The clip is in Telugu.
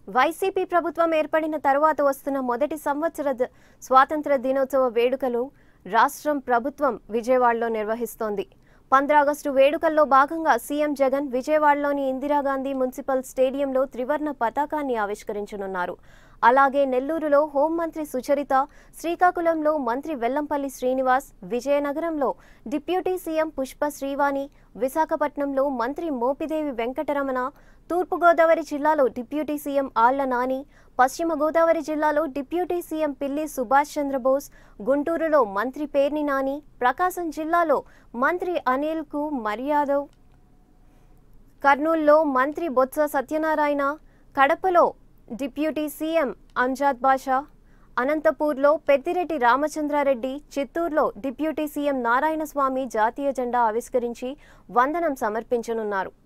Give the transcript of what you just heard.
వైసీపీ ప్రభుత్వం ఏర్పడిన తరువాత వస్తున్న మొదటి సంవత్సర ద- స్వాతంత్ర దినోత్సవ వేడుకలు రాష్ట్రం ప్రభుత్వం విజయవాడలో నిర్వహిస్తోంది ఆగస్టు వేడుకల్లో భాగంగా సీఎం జగన్ విజయవాడలోని ఇందిరాగాంధీ మున్సిపల్ స్టేడియంలో త్రివర్ణ పతాకాన్ని ఆవిష్కరించనున్నారు అలాగే నెల్లూరులో హోంమంత్రి సుచరిత శ్రీకాకుళంలో మంత్రి వెల్లంపల్లి శ్రీనివాస్ విజయనగరంలో డిప్యూటీ సీఎం పుష్ప శ్రీవాణి విశాఖపట్నంలో మంత్రి మోపిదేవి వెంకటరమణ తూర్పుగోదావరి జిల్లాలో డిప్యూటీ సీఎం ఆళ్ల నాని పశ్చిమ గోదావరి జిల్లాలో డిప్యూటీ సీఎం పిల్లి సుభాష్ చంద్రబోస్ గుంటూరులో మంత్రి పేర్ని నాని ప్రకాశం జిల్లాలో మంత్రి అనిల్ కు మర్యాదవ్ కర్నూలులో మంత్రి బొత్స సత్యనారాయణ కడపలో డిప్యూటీ సీఎం అంజాద్ బాషా అనంతపూర్లో పెద్దిరెడ్డి రామచంద్రారెడ్డి చిత్తూరులో డిప్యూటీ సీఎం నారాయణస్వామి జాతీయ జెండా ఆవిష్కరించి వందనం సమర్పించనున్నారు